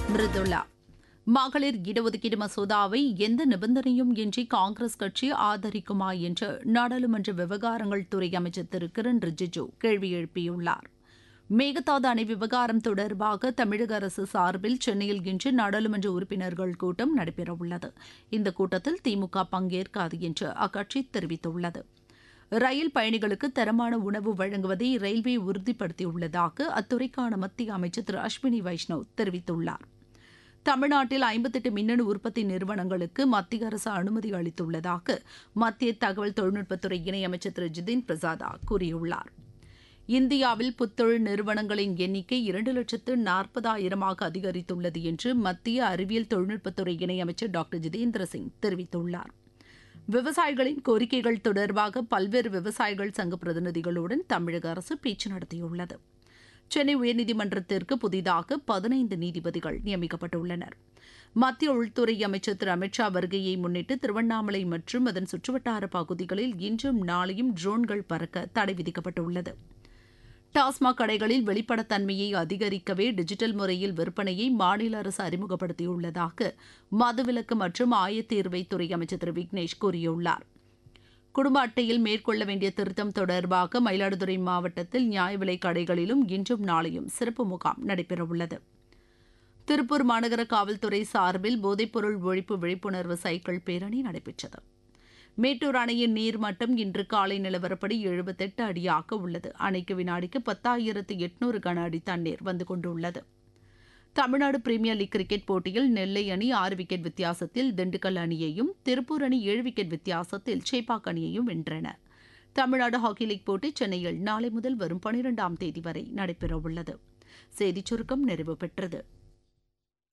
மிருதுளா மகளிர் இடஒதுக்கீடு மசோதாவை எந்த நிபந்தனையும் இன்றி காங்கிரஸ் கட்சி ஆதரிக்குமா என்று நாடாளுமன்ற விவகாரங்கள் துறை அமைச்சர் திரு கிரண் ரிஜிஜு கேள்வி எழுப்பியுள்ளார் மேகதாது அணை விவகாரம் தொடர்பாக தமிழக அரசு சார்பில் சென்னையில் இன்று நாடாளுமன்ற உறுப்பினர்கள் கூட்டம் நடைபெறவுள்ளது இந்த கூட்டத்தில் திமுக பங்கேற்காது என்று அக்கட்சி தெரிவித்துள்ளது ரயில் பயணிகளுக்கு தரமான உணவு வழங்குவதை ரயில்வே உறுதிப்படுத்தியுள்ளதாக அத்துறைக்கான மத்திய அமைச்சர் திரு அஸ்வினி வைஷ்ணவ் தெரிவித்துள்ளார் தமிழ்நாட்டில் ஐம்பத்தெட்டு மின்னணு உற்பத்தி நிறுவனங்களுக்கு மத்திய அரசு அனுமதி அளித்துள்ளதாக மத்திய தகவல் தொழில்நுட்பத்துறை இணையமைச்சர் திரு ஜிதின் பிரசாதா கூறியுள்ளார் இந்தியாவில் புத்தொழில் நிறுவனங்களின் எண்ணிக்கை இரண்டு லட்சத்து நாற்பதாயிரமாக அதிகரித்துள்ளது என்று மத்திய அறிவியல் தொழில்நுட்பத்துறை இணையமைச்சர் டாக்டர் ஜிதேந்திர சிங் தெரிவித்துள்ளார் விவசாயிகளின் கோரிக்கைகள் தொடர்பாக பல்வேறு விவசாயிகள் சங்க பிரதிநிதிகளுடன் தமிழக அரசு பேச்சு நடத்தியுள்ளது சென்னை உயர்நீதிமன்றத்திற்கு புதிதாக பதினைந்து நீதிபதிகள் நியமிக்கப்பட்டுள்ளனர் மத்திய உள்துறை அமைச்சர் திரு அமித்ஷா வருகையை முன்னிட்டு திருவண்ணாமலை மற்றும் அதன் சுற்றுவட்டார பகுதிகளில் இன்றும் நாளையும் ட்ரோன்கள் பறக்க தடை விதிக்கப்பட்டுள்ளது டாஸ்மாக் கடைகளில் வெளிப்படத்தன்மையை அதிகரிக்கவே டிஜிட்டல் முறையில் விற்பனையை மாநில அரசு அறிமுகப்படுத்தியுள்ளதாக மதுவிலக்கு மற்றும் ஆயத்தீர்வைத்துறை அமைச்சர் திரு விக்னேஷ் கூறியுள்ளார் குடும்ப அட்டையில் மேற்கொள்ள வேண்டிய திருத்தம் தொடர்பாக மயிலாடுதுறை மாவட்டத்தில் நியாய விலைக் கடைகளிலும் இன்றும் நாளையும் சிறப்பு முகாம் நடைபெறவுள்ளது திருப்பூர் மாநகர காவல்துறை சார்பில் போதைப்பொருள் ஒழிப்பு விழிப்புணர்வு சைக்கிள் பேரணி நடைபெற்றது மேட்டூர் அணையின் நீர்மட்டம் இன்று காலை நிலவரப்படி எழுபத்தெட்டு அடியாக உள்ளது அணைக்கு வினாடிக்கு பத்தாயிரத்து எட்நூறு கன அடி தண்ணீர் வந்து கொண்டுள்ளது தமிழ்நாடு பிரீமியர் லீக் கிரிக்கெட் போட்டியில் நெல்லை அணி ஆறு விக்கெட் வித்தியாசத்தில் திண்டுக்கல் அணியையும் திருப்பூர் அணி ஏழு விக்கெட் வித்தியாசத்தில் சேப்பாக் அணியையும் வென்றன தமிழ்நாடு ஹாக்கி லீக் போட்டி சென்னையில் நாளை முதல் வரும் பனிரெண்டாம் தேதி வரை நடைபெறவுள்ளது செய்திச் சுருக்கம் நிறைவு பெற்றது